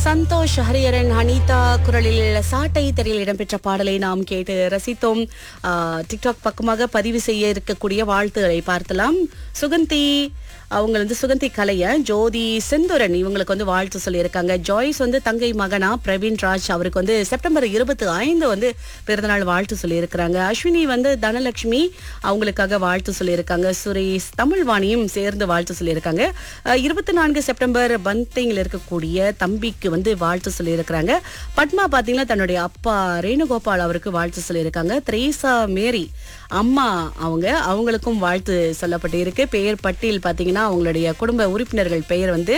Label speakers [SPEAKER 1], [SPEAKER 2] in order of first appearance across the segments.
[SPEAKER 1] சந்தோஷ் ஹரியரன் அனிதா குரலில் சாட்டை திரையில் இடம்பெற்ற பாடலை நாம் கேட்டு ரசித்தோம் ஆ, டிக்டாக் பக்கமாக பதிவு செய்ய இருக்கக்கூடிய வாழ்த்துக்களை பார்த்தலாம் சுகந்தி அவங்க வந்து சுகந்தி கலைய ஜோதி செந்துரன் இவங்களுக்கு வந்து வாழ்த்து சொல்லியிருக்காங்க ஜாய்ஸ் வந்து தங்கை மகனா பிரவீன் ராஜ் அவருக்கு வந்து செப்டம்பர் இருபத்தி ஐந்து வந்து பிறந்தநாள் வாழ்த்து சொல்லியிருக்கிறாங்க அஸ்வினி வந்து தனலட்சுமி அவங்களுக்காக வாழ்த்து சொல்லியிருக்காங்க சுரேஷ் தமிழ்வாணியும் சேர்ந்து வாழ்த்து சொல்லியிருக்காங்க இருபத்தி நான்கு செப்டம்பர் பந்திங்கில் இருக்கக்கூடிய தம்பிக்கு வந்து வாழ்த்து சொல்லியிருக்கிறாங்க பத்மா பார்த்தீங்கன்னா தன்னுடைய அப்பா ரேணுகோபால் அவருக்கு வாழ்த்து சொல்லியிருக்காங்க த்ரேசா மேரி அம்மா அவங்க அவங்களுக்கும் வாழ்த்து சொல்லப்பட்டு இருக்கு பெயர் பட்டியல் பார்த்தீங்கன்னா அவங்களுடைய குடும்ப உறுப்பினர்கள் பெயர் வந்து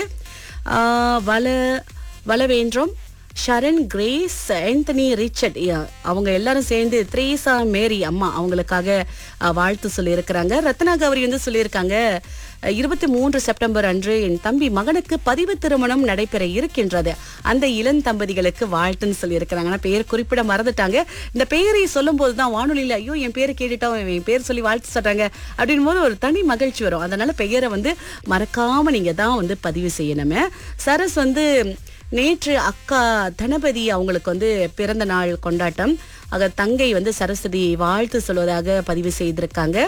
[SPEAKER 1] ஆஹ், வள வளவேன்றம் ஷரண் கிரேஸ் ஆந்தனி ரிச்சர்ட் யா, அவங்க எல்லாரும் சேர்ந்து த்ரேசா மேரி அம்மா அவங்களுக்காக அஹ், வாழ்த்து சொல்லியிருக்கிறாங்க ரத்னா கௌரி வந்து சொல்லியிருக்காங்க இருபத்தி மூன்று செப்டம்பர் அன்று என் தம்பி மகனுக்கு பதிவு திருமணம் நடைபெற இருக்கின்றது அந்த இளம் தம்பதிகளுக்கு வாழ்த்துன்னு சொல்லியிருக்கிறாங்க ஆனா பெயர் குறிப்பிட மறந்துட்டாங்க இந்த பெயரை சொல்லும் போது தான் வானொலியில ஐயோ என் பேரை கேட்டுட்டோம் என் பேர் சொல்லி வாழ்த்து சொல்றாங்க அப்படின் போது ஒரு தனி மகிழ்ச்சி வரும் அதனால பெயரை வந்து மறக்காம நீங்க தான் வந்து பதிவு செய்யணுமே சரஸ் வந்து நேற்று அக்கா தனபதி அவங்களுக்கு வந்து பிறந்த நாள் கொண்டாட்டம் ஆக தங்கை வந்து சரஸ்வதி வாழ்த்து சொல்வதாக பதிவு செய்திருக்காங்க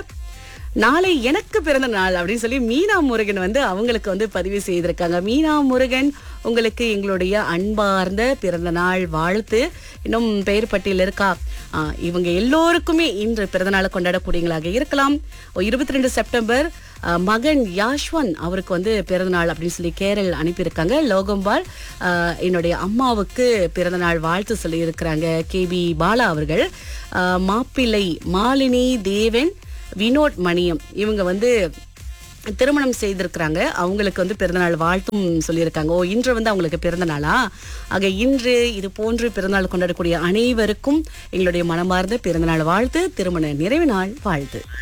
[SPEAKER 1] நாளை எனக்கு பிறந்த நாள் அப்படின்னு சொல்லி மீனா முருகன் வந்து அவங்களுக்கு வந்து பதிவு செய்திருக்காங்க மீனா முருகன் உங்களுக்கு எங்களுடைய அன்பார்ந்த பிறந்த நாள் வாழ்த்து இன்னும் பெயர் பட்டியல் இருக்கா ஆ, இவங்க எல்லோருக்குமே இன்று பிறந்த நாளை கொண்டாடக்கூடியவங்களாக இருக்கலாம் இருபத்தி ரெண்டு செப்டம்பர் ஆ, மகன் யாஷ்வன் அவருக்கு வந்து பிறந்த நாள் அப்படின்னு சொல்லி கேரள் அனுப்பியிருக்காங்க லோகம்பால் ஆ, என்னுடைய அம்மாவுக்கு பிறந்த நாள் வாழ்த்து சொல்லியிருக்கிறாங்க கே பி பாலா அவர்கள் ஆ, மாப்பிள்ளை மாலினி தேவன் வினோட் மணியம் இவங்க வந்து திருமணம் செய்திருக்கிறாங்க அவங்களுக்கு வந்து பிறந்தநாள் வாழ்த்தும் சொல்லியிருக்காங்க ஓ இன்று வந்து அவங்களுக்கு பிறந்த நாளா ஆக இன்று இது போன்று பிறந்தநாள் கொண்டாடக்கூடிய அனைவருக்கும் எங்களுடைய மனமார்ந்த பிறந்தநாள் வாழ்த்து திருமண நிறைவு நாள் வாழ்த்து